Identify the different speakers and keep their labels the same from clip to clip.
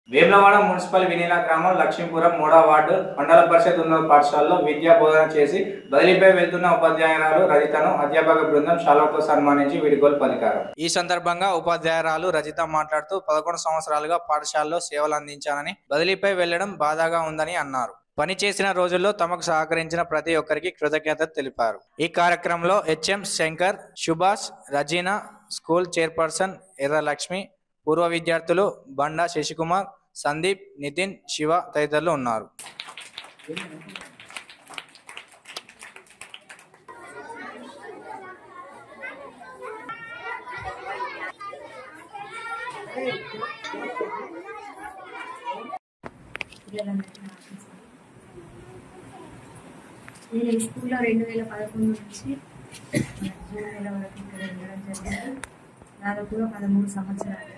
Speaker 1: Vemulawada municipal వినీల గ్రామం లక్ష్మీపురం మూడవ ward మండల పరిషత్ ఉన్నత పాఠశాలలో విద్యా బోధన చేసి బదిలీపై వెళ్తున్న ఉపాధ్యాయురాలు రజితను అధ్యాపక బృందం శాలతో సన్మానించి వీడుకోలు పలికారు ఈ సందర్భంగా ఉపాధ్యాయురాలు రజిత మాట్లాడుతూ పదకొండు సంవత్సరాలుగా పాఠశాలలో సేవలు అందించానని బదిలీపై వెళ్లడం బాధాగా ఉందని అన్నారు పని చేసిన రోజుల్లో తమకు సహకరించిన ప్రతి ఒక్కరికి కృతజ్ఞతలు తెలిపారు ఈ కార్యక్రమంలో HM Shankar Subhash Rajina school chairperson Erralakshmi పూర్వ విద్యార్థులు బండా శశికుమార్ సందీప్ నితిన్ శివ తదితరులు ఉన్నారు
Speaker 2: నేను ఈ స్కూల్లో రెండు వేల పదకొండు నుంచి జూన్ నెల వరకు ఇక్కడ ఉండడం జరిగింది దాదాపుగా పదమూడు సంవత్సరాలు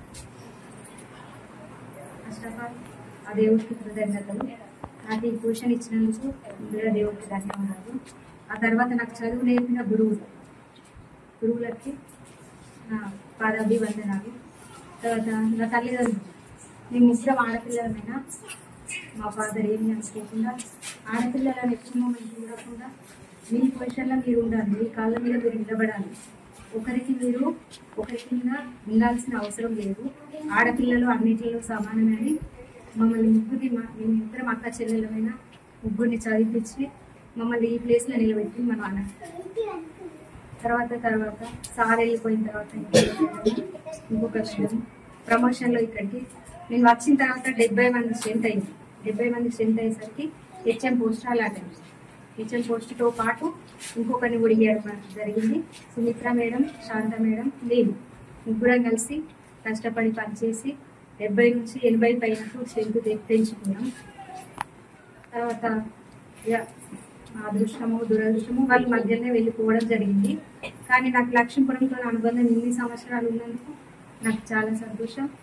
Speaker 2: ఫస్ట్ ఆఫ్ ఆల్ ఆ దేవుడికి కృతజ్ఞతలు నాకు ఈ ట్యూషన్ ఇచ్చినందుకు ముందుగా దేవుడికి ధన్యవాదాలు ఆ తర్వాత నాకు చదువు నేర్పిన గురువులు గురువులకి నా పాదాభివందనాలు తర్వాత నా తల్లిదండ్రులు మేము ముగ్గురం ఆడపిల్లలమైనా మా ఫాదర్ ఏమి అనుకోకుండా ఆడపిల్లలను ఎక్కువ మమ్మల్ని చూడకుండా మీ పొజిషన్లో మీరు ఉండాలి మీ కాళ్ళ మీద మీరు నిలబడాలి ఒకరికి మీరు ఒకరి కింద ఉండాల్సిన అవసరం లేదు ఆడపిల్లలు అన్నిటిలో సమానమే అని మమ్మల్ని ముగ్గురిని మా మేము ముగ్గురం అక్క చెల్లెలమైన ముగ్గురిని చదివించి మమ్మల్ని ఈ ప్లేస్లో నిలబెట్టి మా నాన్న తర్వాత తర్వాత సార్ వెళ్ళిపోయిన తర్వాత ఇంకొక విషయం ప్రమోషన్లో ఇక్కడికి నేను వచ్చిన తర్వాత డెబ్బై మంది స్ట్రెంత్ అయింది డెబ్బై మంది స్ట్రెంత్ అయ్యేసరికి హెచ్ఎం పోస్ట్ అలాంటి హెచ్ఎం పోస్ట్తో పాటు ఇంకొకరిని కూడా ఇవ్వడం జరిగింది సుమిత్ర మేడం శాంత మేడం నేను ముగ్గురం కలిసి కష్టపడి పనిచేసి డెబ్బై నుంచి ఎనభై పైన స్ట్రెంత్ పెంచుకున్నాం తర్వాత ఇక మా అదృష్టము దురదృష్టము వాళ్ళ మధ్యనే వెళ్ళిపోవడం జరిగింది కానీ నాకు లక్ష్మీపురంతో అనుబంధం ఇన్ని సంవత్సరాలు ఉన్నందుకు నాకు చాలా సంతోషం